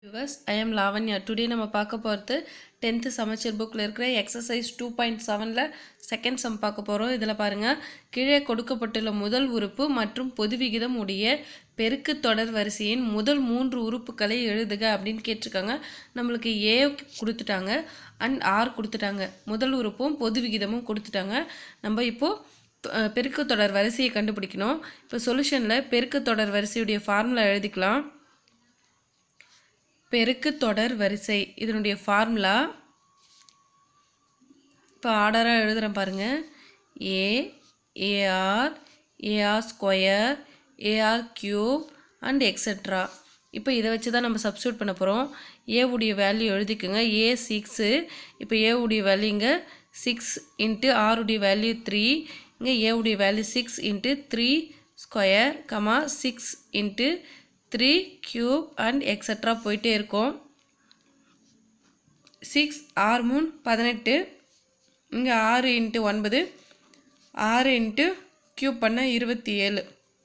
viewers I am Lavanya today நம்ம பார்க்க போகிறது டென்த்து சமச்சீர் புக்கில் இருக்கிற எக்ஸசைஸ் டூ பாயிண்ட் செவனில் செகண்ட் சம் பார்க்க போகிறோம் இதில் பாருங்கள் கீழே கொடுக்கப்பட்டுள்ள முதல் உறுப்பு மற்றும் பொது விகிதம் உடைய பெருக்கு தொடர் வரிசையின் முதல் மூன்று உறுப்புகளை எழுதுக அப்படின்னு கேட்டிருக்காங்க நம்மளுக்கு ஏ கொடுத்துட்டாங்க அண்ட் ஆர் கொடுத்துட்டாங்க முதல் உறுப்பும் பொது விகிதமும் கொடுத்துட்டாங்க நம்ம இப்போது பெருக்கு தொடர் வரிசையை கண்டுபிடிக்கணும் இப்போ சொல்யூஷனில் பெருக்கு தொடர் வரிசையுடைய ஃபார்முலா எழுதிக்கலாம் பெருக்கு தொடர் வரிசை இதனுடைய ஃபார்முலா இப்போ ஆர்டராக எழுதுகிறேன் பாருங்கள் A A R A R square A R cube and extra இப்போ இதை வச்சு தான் நம்ம சப்ஸ்டியூட் பண்ண போகிறோம் ஏவுடைய வேல்யூ எழுதிக்கோங்க ஏ சிக்ஸு இப்போ ஏவுடைய வேல்யூ இங்கே சிக்ஸ் இன்ட்டு ஆருடைய வேல்யூ த்ரீ இங்கே ஏவுடைய value six into three square comma six into three cube and extra போயிட்டே இருக்கும் சிக்ஸ் ஆறு மூணு பதினெட்டு இங்கே ஆறு இன்ட்டு ஒன்பது ஆறு இன்ட்டு க்யூப் பண்ணால் இருபத்தி ஏழு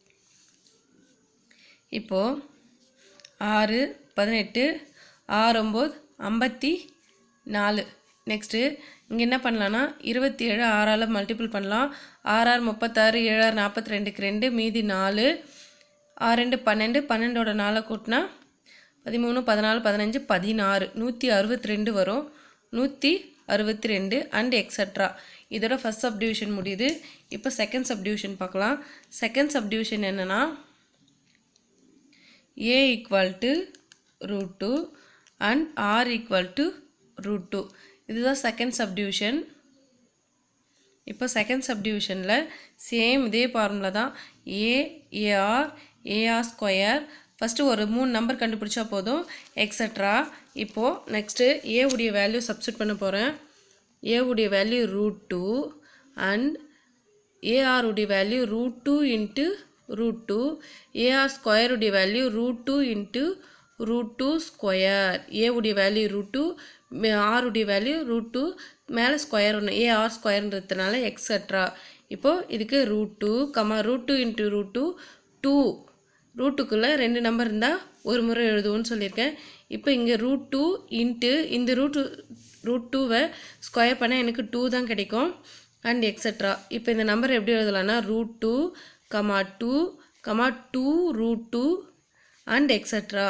இப்போது ஆறு பதினெட்டு ஆறு ஒம்பது ஐம்பத்தி நாலு நெக்ஸ்ட்டு இங்கே என்ன பண்ணலான்னா இருபத்தி ஏழு ஆறால் மல்டிபிள் பண்ணலாம் ஆறாறு முப்பத்தாறு ஏழாறு நாற்பத்தி ரெண்டுக்கு ரெண்டு மீதி நாலு ஆறு ரெண்டு பன்னெண்டு பன்னெண்டோட நாளை கூட்டினா பதிமூணு பதினாலு பதினஞ்சு பதினாறு நூற்றி அறுபத்தி ரெண்டு வரும் நூற்றி அறுபத்தி ரெண்டு அண்ட் எக்ஸட்ரா இதோட ஃபஸ்ட் சப்டிவிஷன் முடியுது இப்போ செகண்ட் சப்டிவிஷன் பார்க்கலாம் செகண்ட் சப்டிவிஷன் என்னென்னா A equal to root two and R equal to root two இதுதான் செகண்ட் சப்டிவிஷன் இப்போ செகண்ட் சப்டிவிஷனில் சேம் இதே ஃபார்முலா தான் A A R A R square first ஒரு மூணு நம்பர் கண்டுபிடிச்சா போதும் எக்ஸட்ரா இப்போது நெக்ஸ்ட்டு ஏ உடைய வேல்யூ சப்ஸ்டியூட் பண்ண போகிறேன் ஏ உடைய value root two and A R உடைய value root two into root two A R square உடைய value root two into root two square A உடைய வேல்யூ ரூட் டூ ஆர் உடைய வேல்யூ ரூட் டூ மேலே square ஒன்று A R ஸ்கொயர்ன்றதுனால extra இப்போது இதுக்கு root two comma root two into root two two ரூட்டுக்குள்ளே ரெண்டு நம்பர் இருந்தால் ஒரு முறை எழுதுவோன்னு சொல்லியிருக்கேன் இப்போ இங்கே ரூட் டூ இன்ட்டு இந்த ரூட் ரூட் டூவை ஸ்கொயர் பண்ணால் எனக்கு டூ தான் கிடைக்கும் அண்ட் எக்ஸட்ரா இப்போ இந்த நம்பர் எப்படி எழுதலாம்னா root two comma two comma two root two and extra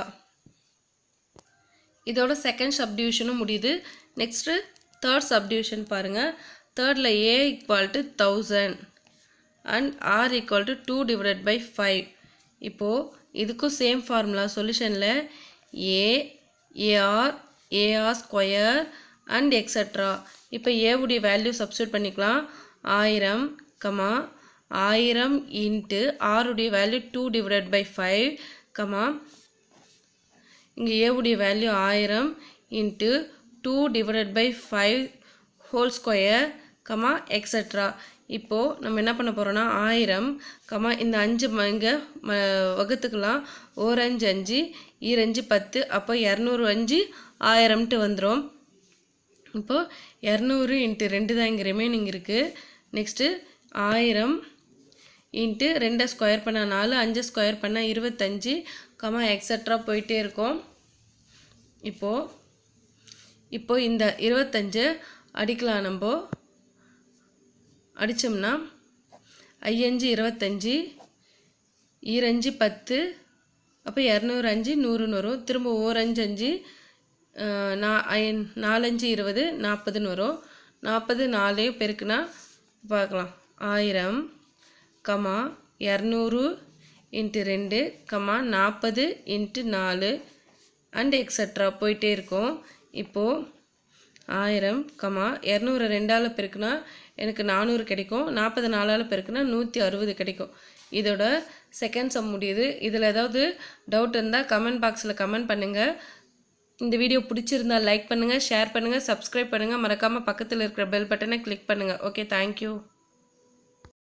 இதோட செகண்ட் சப்டிவிஷனும் முடியுது நெக்ஸ்ட்டு தேர்ட் சப்டிவிஷன் பாருங்கள் தேர்டில் A equal to thousand and R equal to two divided by five இப்போது இதுக்கும் சேம் ஃபார்முலா சொல்யூஷனில் A A R A R square and extra இப்போ ஏவுடைய வேல்யூ சப்ஸ்டியூட் பண்ணிக்கலாம் ஆயிரம் கமா ஆயிரம் இன்ட்டு ஆருடைய value two divided by five comma இங்கே ஏவுடைய வேல்யூ ஆயிரம் into two divided by five whole square comma extra இப்போது நம்ம என்ன பண்ண போகிறோன்னா ஆயிரம் கமா இந்த அஞ்சு இங்கே ம வகுத்துக்கலாம் ஓரஞ்சு அஞ்சு ஈரஞ்சு பத்து அப்போ இரநூறு அஞ்சு ஆயிரம்ட்டு வந்துடும் இப்போது இரநூறு இன்ட்டு ரெண்டு தான் இங்கே ரிமைனிங் இருக்குது நெக்ஸ்ட்டு ஆயிரம் இன்ட்டு ரெண்டை ஸ்கொயர் பண்ணால் நாலு அஞ்சு ஸ்கொயர் பண்ணால் இருபத்தஞ்சி கமா எக்ஸட்ரா போயிட்டே இருக்கும் இப்போது இப்போது இந்த இருபத்தஞ்சு அடிக்கலாம் நம்ம அடித்தோம்னா ஐயஞ்சு இருபத்தஞ்சி ஈரஞ்சு பத்து அப்போ இரநூறு அஞ்சு நூறுன்னு வரும் திரும்ப ஓரஞ்சு அஞ்சு நா நாலஞ்சு இருபது நாற்பதுன்னு வரும் நாற்பது நாலே பெருக்குனா பார்க்கலாம் ஆயிரம் கமா இரநூறு இன்ட்டு ரெண்டு கமா நாற்பது இன்ட்டு நாலு அண்ட் எக்ஸட்ரா போயிட்டே இருக்கும் இப்போது ஆயிரம் கமா இரநூறு ரெண்டால் பெருக்குனா எனக்கு நானூறு கிடைக்கும் நாற்பது நாலால் பெருக்குனா நூற்றி அறுபது கிடைக்கும் இதோட செகண்ட் சம் முடியுது இதில் ஏதாவது டவுட் இருந்தால் கமெண்ட் பாக்ஸில் கமெண்ட் பண்ணுங்கள் இந்த வீடியோ பிடிச்சிருந்தால் லைக் பண்ணுங்கள் ஷேர் பண்ணுங்கள் சப்ஸ்கிரைப் பண்ணுங்கள் மறக்காமல் பக்கத்தில் இருக்கிற பெல் பட்டனை கிளிக் பண்ணுங்கள் ஓகே தேங்க்யூ